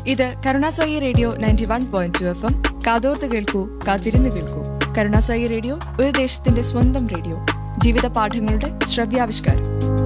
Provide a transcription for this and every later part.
ഇത് കരുണാസായി radio ninety one point two F M കാതോർത്ത് കേൾക്കൂ കാത്തിരുന്ന് കേൾക്കൂ കരുണാസായി റേഡിയോ ഒരു ദേശത്തിന്റെ സ്വന്തം റേഡിയോ ജീവിത പാഠങ്ങളുടെ ശ്രവ്യാവിഷ്കാരം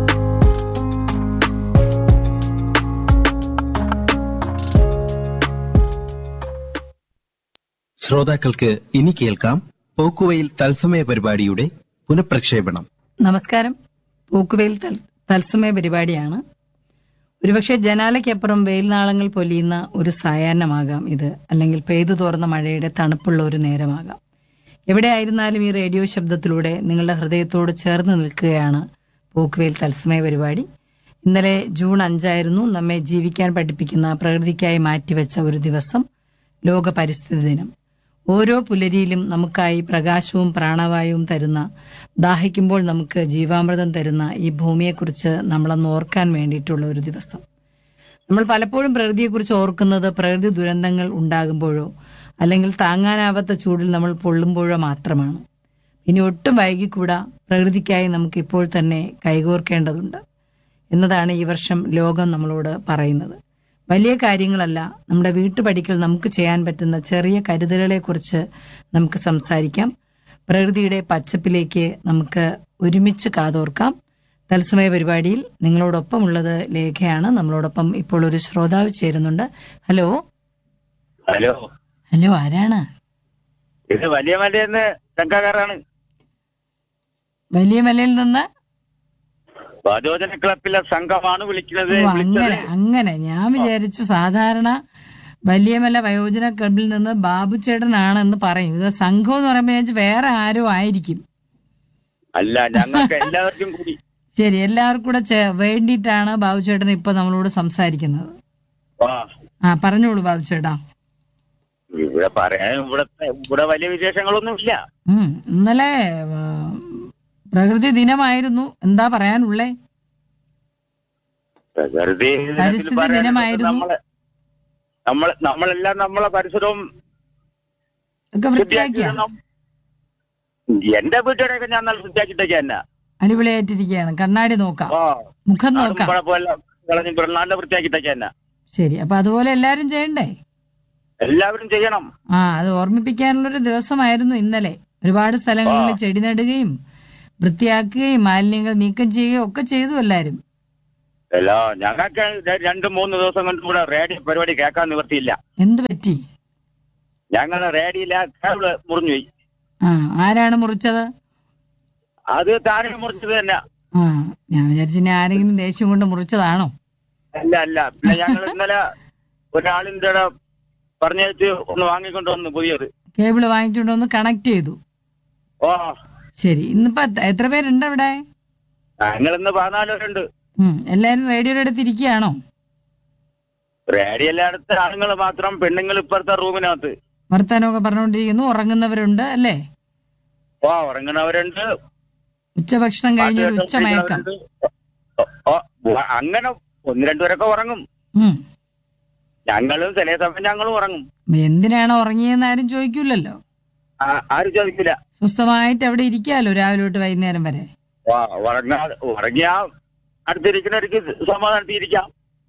ശ്രോതാക്കൾക്ക് ഇനി കേൾക്കാം പോക്കുവയിൽ തത്സമയ പരിപാടിയുടെ പുനഃപ്രക്ഷേപണം നമസ്കാരം പോക്കുവെയിൽ തൽ- തത്സമയ പരിപാടിയാണ് ഒരുപക്ഷെ ജനാലയ്ക്കപ്പുറം വെയിൽനാളങ്ങൾ പൊലിയുന്ന ഒരു സായാഹ്നമാകാം ഇത് അല്ലെങ്കിൽ പെയ്തു തോർന്ന മഴയുടെ തണുപ്പുള്ള ഒരു നേരമാകാം എവിടെയായിരുന്നാലും ഈ റേഡിയോ ശബ്ദത്തിലൂടെ നിങ്ങളുടെ ഹൃദയത്തോട് ചേർന്ന് നിൽക്കുകയാണ് പോക്കുവെയിൽ തത്സമയ പരിപാടി ഇന്നലെ ജൂൺ അഞ്ചായിരുന്നു നമ്മെ ജീവിക്കാൻ പഠിപ്പിക്കുന്ന പ്രകൃതിക്കായി മാറ്റിവെച്ച ഒരു ദിവസം ലോക പരിസ്ഥിതി ദിനം ഓരോ പുലരിയിലും നമുക്കായി പ്രകാശവും പ്രാണവായുവും തരുന്ന ദാഹിക്കുമ്പോൾ നമുക്ക് ജീവാമൃതം തരുന്ന ഈ ഭൂമിയെക്കുറിച്ച് നമ്മളൊന്ന് ഓർക്കാൻ വേണ്ടിയിട്ടുള്ള ഒരു ദിവസം നമ്മൾ പലപ്പോഴും പ്രകൃതിയെക്കുറിച്ച് ഓർക്കുന്നത് പ്രകൃതി ദുരന്തങ്ങൾ ഉണ്ടാകുമ്പോഴോ അല്ലെങ്കിൽ താങ്ങാനാവാത്ത ചൂടിൽ നമ്മൾ പൊള്ളുമ്പോഴോ മാത്രമാണ് ഇനി ഒട്ടും വൈകിക്കൂടാ പ്രകൃതിക്കായി നമുക്ക് ഇപ്പോൾ തന്നെ കൈകോർക്കേണ്ടതുണ്ട് എന്നതാണ് ഈ വർഷം ലോകം നമ്മളോട് പറയുന്നത് വലിയ കാര്യങ്ങളല്ല നമ്മുടെ വീട്ടുപടിക്കൽ നമുക്ക് ചെയ്യാൻ പറ്റുന്ന ചെറിയ കരുതലുകളെ കുറിച്ച് നമുക്ക് സംസാരിക്കാം പ്രകൃതിയുടെ പച്ചപ്പിലേക്ക് നമുക്ക് ഒരുമിച്ച് കാതോർക്കാം തത്സമയ പരിപാടിയിൽ നിങ്ങളോടൊപ്പമുള്ളത് ലേഖയാണ് നമ്മളോടൊപ്പം ഇപ്പോൾ ഒരു ശ്രോതാവ് ചേരുന്നുണ്ട് ഹലോ ഹലോ ഹലോ ആരാണ് ഇത് വലിയ മലയെന്ന് ശങ്കാകാരാണ് വലിയ മലയിൽ നിന്ന് വധോജന ക്ലബിലെ സംഘമാണ് വിളിക്കുന്നത് ഓ, അങ്ങനെ വിളിച്ചത് അങ്ങനെ ഞാൻ വിചാരിച്ചു സാധാരണ വലിയമല വയോജന ക്ലബിൽ നിന്ന് ബാബു ചേട്ടനാണെന്ന് പറയും ഇത് സംഘം എന്ന് പറയുമ്പോൾ ഞാൻ വിചാരിച്ചു വേറെ ആരോ ആയിരിക്കും അല്ല ഞങ്ങൾക്ക് എല്ലാവർക്കും കൂടി ശരി എല്ലാവർക്കും കൂടെ ചേ- വേണ്ടിയിട്ടാണ് ബാബു ചേട്ടൻ ഇപ്പൊ നമ്മളോട് സംസാരിക്കുന്നത് ആ ആ പറഞ്ഞോളൂ ബാബു ചേട്ടാ ഇവിടെ പറയാൻ ഇവിടത്തെ ഇവിടെ വലിയ വിശേഷങ്ങളൊന്നും ഇല്ല ഉം ഇന്നലെ ആ, പ്രകൃതി ദിനമായിരുന്നു എന്താ പറയാനുള്ളേ പ്രകൃതി ദിനത്തിൽ പരിസ്ഥിതി പറയാനുള്ളത് ദിനമായിരുന്നു. നമ്മളെ നമ്മൾ നമ്മളെല്ലാം നമ്മളെ പരിസരവും ഒക്കെ വൃത്തിയാക്കിയ വൃത്തിയാക്കിയിടണം എന്റെ വീട്ടുകാരൊക്കെ ഞാൻ നല്ല വൃത്തിയാക്കിട്ടൊക്കെ തന്നെ അടിപൊളിയായിട്ടിരിക്കുകയാണ് കണ്ണാടി നോക്കാം ആ മുഖം അതും നോക്കാം കുഴപ്പമില്ല കളഞ്ഞ് നല്ല വൃത്തിയാക്കിട്ടൊക്കെ തന്നെ ശരി അപ്പൊ അതുപോലെ എല്ലാരും ചെയ്യണ്ടേ എല്ലാവരും ചെയ്യണം ആ അത് ഓർമ്മിപ്പിക്കാനുള്ളൊരു ദിവസമായിരുന്നു ഇന്നലെ ഒരുപാട് സ്ഥലങ്ങളിൽ ചെടി നടുകയും വൃത്തിയാക്കുകയും മാലിന്യങ്ങൾ നീക്കം ചെയ്യുകയും ഒക്കെ ചെയ്തു എല്ലാരും അല്ല ഞങ്ങൾക്ക് രണ്ട് മൂന്ന് ദിവസം കൊണ്ട് ഇവിടെ റേഡിയോ പരിപാടി കേൾക്കാൻ നിവർത്തിയില്ല എന്ത് പറ്റി ഞങ്ങളെ റേഡിയോയിലെ കേബിള് മുറിഞ്ഞു പോയി ആ ആരാണ് മുറിച്ചത് അത് താഴെ മുറിച്ചത് തന്നെ ആ ഞാൻ വിചാരിച്ചു ഇനി ആരെങ്കിലും ദേഷ്യം കൊണ്ട് മുറിച്ചതാണോ അല്ല അല്ല പിന്നെ ഞങ്ങൾ ഇന്നലെ ഒരാളിന്റെ ഇവിടെ പറഞ്ഞേച്ച് ഒന്ന് വാങ്ങിക്കൊണ്ട് വന്നു പുതിയത് കേബിള് വാങ്ങിച്ചുകൊണ്ട് വന്ന് കണക്ട് ചെയ്തു ഓ ശരി ഇന്നിപ്പോ എത്ര- എത്ര പേരുണ്ട് അവിടെ ഞങ്ങൾ ഇന്ന് പതിനാല് പേരുണ്ട് ഉം എല്ലാരും റേഡിയോയുടെ അടുത്ത് ഇരിക്കുകയാണോ റേഡിയോയിലെ അടുത്ത ആണുങ്ങൾ മാത്രം പെണ്ണുങ്ങൾ ഇപ്പുറത്തെ റൂമിനകത്ത് വർത്താനമൊക്കെ പറഞ്ഞുകൊണ്ടിരിക്കുന്നു ഉറങ്ങുന്നവരുണ്ട് അല്ലേ ഓ ഉറങ്ങണവരുണ്ട് ഉച്ചഭക്ഷണം കഴിഞ്ഞ ഒരു ഉച്ചമയക്കം ഓ, ഓ, വ- അങ്ങനെ ഒന്ന് രണ്ടുപേരൊക്കെ ഉറങ്ങും ഉം ഞങ്ങളും ചില സമയം ഞങ്ങളും ഉറങ്ങും എന്തിനാണ് ഉറങ്ങിയെന്ന് ആരും ചോദിക്കൂലല്ലോ ആ- ആരും ചോദിക്കില്ല സ്വസ്ഥമായിട്ട് അവിടെ ഇരിക്കാലോ രാവിലെ തൊട്ട് വൈകുന്നേരം വരെ ആ, ഉറങ്ങാ ഉറങ്ങിയാ അടുത്തിരിക്കുന്നവർക്ക് സമാധാനത്തിരിക്കാം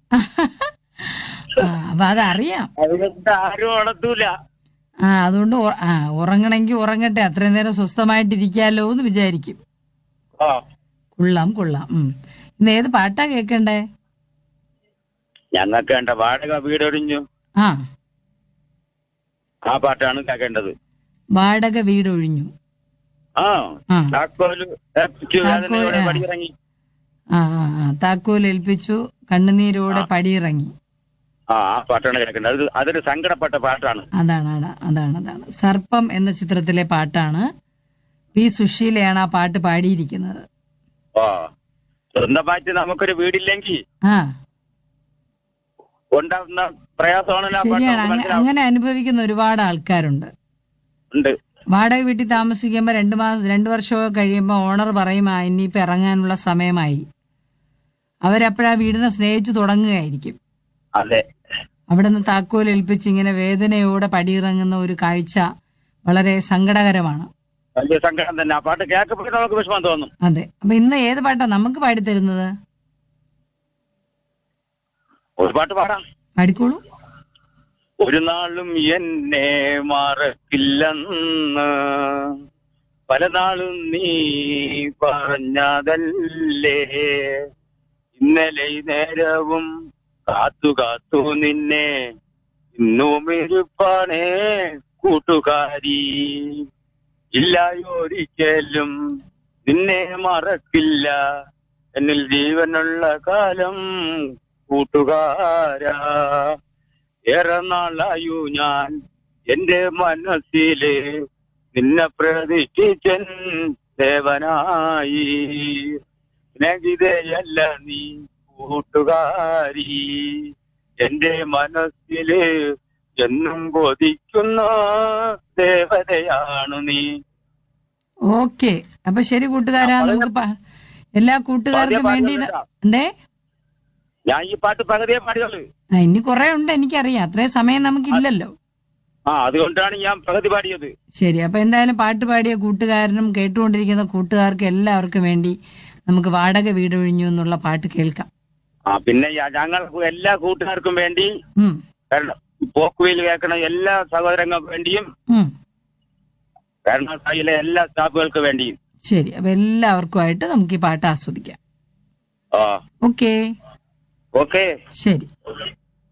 ആ, അപ്പൊ അതറിയാം അതുകൊണ്ട് ആരും ഉണർത്തൂല ആ അതുകൊണ്ട് ഉറ- ആ ഉറങ്ങണമെങ്കിൽ ഉറങ്ങട്ടെ അത്രയും നേരം സ്വസ്ഥമായിട്ട് ഇരിക്കാലോ എന്ന് വിചാരിക്കും ആ കൊള്ളാം കൊള്ളാം ഉം ഇന്ന് ഏത് പാട്ടാ കേക്കണ്ടേ ഞങ്ങൾക്ക് വേണ്ട വാടക വീടൊഴിഞ്ഞു ആ ആ പാട്ടാണ് കേൾക്കേണ്ടത് വാടക വീടൊഴിഞ്ഞു ആ ആ താക്കോല് ഏൽപ്പിച്ചു വേദനയോടെ താക്കോല്, ആ. പടിയിറങ്ങി ആ ആ ആ താക്കോൽ ഏൽപ്പിച്ചു കണ്ണുനീരോടെ പടിയിറങ്ങി ആ ആ പാട്ടാണ് കേൾക്കേണ്ടത് അത് അതൊരു സങ്കടപ്പെട്ട പാട്ടാണ് അതാണ് അടാ- അതാണ് അതാണ് സർപ്പം എന്ന ചിത്രത്തിലെ പാട്ടാണ് പി സുശീലയാണ് ആ പാട്ട് പാടിയിരിക്കുന്നത് ആ സ്വന്തമായിട്ട് നമുക്കൊരു വീടില്ലെങ്കിൽ ആ ഉണ്ടാകുന്ന പ്രയാസമാണല്ലോ ആ പാട്ട് ശരിയാണ് നമുക്ക് അങ്ങ- മനസ്സിലാവും അങ്ങനെ അനുഭവിക്കുന്ന ഒരുപാട് ആൾക്കാരുണ്ട് ഉണ്ട് വാടക വീട്ടിൽ താമസിക്കുമ്പോൾ രണ്ടു മാസം രണ്ടു വർഷമൊക്കെ കഴിയുമ്പോൾ ഓണർ പറയും ആ ഇനിയിപ്പോ ഇറങ്ങാനുള്ള സമയമായി അവരപ്പോഴാ വീടിനെ സ്നേഹിച്ചു തുടങ്ങുകയായിരിക്കും അതെ അവിടെ നിന്ന് താക്കോൽ ഏൽപ്പിച്ച് ഇങ്ങനെ വേദനയോടെ പടിയിറങ്ങുന്ന ഒരു കാഴ്ച വളരെ സങ്കടകരമാണ് വലിയ സങ്കടം തന്നെ ആ പാട്ട് കേൾക്കുമ്പോൾ നമുക്ക് വിഷമം തോന്നും അതെ അപ്പൊ ഇന്ന് ഏത് പാട്ടാ നമുക്ക് പാടിത്തരുന്നത് ഒരു പാട്ട് പാടാം പാടിക്കോളൂ ഒരു നാളും എന്നെ മറക്കില്ലെന്ന് പല നാളും നീ പറഞ്ഞതല്ലേ ഇന്നലെ ഈ നേരവും കാത്തു കാത്തു നിന്നെ ഇന്നും ഇരുപ്പാണേ കൂട്ടുകാരി ഇല്ലായൊരിക്കലും നിന്നെ മറക്കില്ല എന്നിൽ ജീവനുള്ള കാലം കൂട്ടുകാരാ ഏറെ നാളായു ഞാൻ എന്റെ മനസ്സില് നിന്നെ പ്രതീക്ഷിച്ചൻ ദേവനായി സ്നേഹിതയല്ല നീ കൂട്ടുകാരി എന്റെ മനസ്സില് എന്നും കൊതിക്കുന്ന ദേവതയാണു നീ ഓക്കെ അപ്പൊ ശരി കൂട്ടുകാരാ നമുക്ക് പ- എല്ലാ കൂട്ടുകാർക്കും പാടിയ വേണ്ടി പാടിയതല്ല. എന്തേ ഞാൻ ഈ പാട്ട് പകുതിയെ പാടിയുള്ളൂ ആ, ഇനി കുറെ ഉണ്ട് എനിക്കറിയാം അത്രയും സമയം നമുക്കില്ലല്ലോ ആ അതുകൊണ്ടാണ് ഞാൻ പകുതി പാടിയത് ശരി അപ്പൊ എന്തായാലും പാട്ട് പാടിയ കൂട്ടുകാരനും കേട്ടുകൊണ്ടിരിക്കുന്ന കൂട്ടുകാർക്കും എല്ലാവർക്കും വേണ്ടി നമുക്ക് വാടക വീട് ഒഴിഞ്ഞു എന്നുള്ള പാട്ട് കേൾക്കാം ആ പിന്നെ യ- ഞങ്ങൾ എല്ലാ കൂട്ടുകാർക്കും വേണ്ടി ഉം കാരണം പോക്കുവയിൽ കേൾക്കണ എല്ലാ സഹോദരങ്ങൾക്ക് വേണ്ടിയും ഉം കരുണാസായിലെ എല്ലാ സ്റ്റാഫുകൾക്ക് വേണ്ടിയും ശരി അപ്പൊ എല്ലാവർക്കുമായിട്ട് നമുക്ക് ഈ പാട്ട് ആസ്വദിക്കാം ആ ഓക്കേ ഓക്കെ ശരി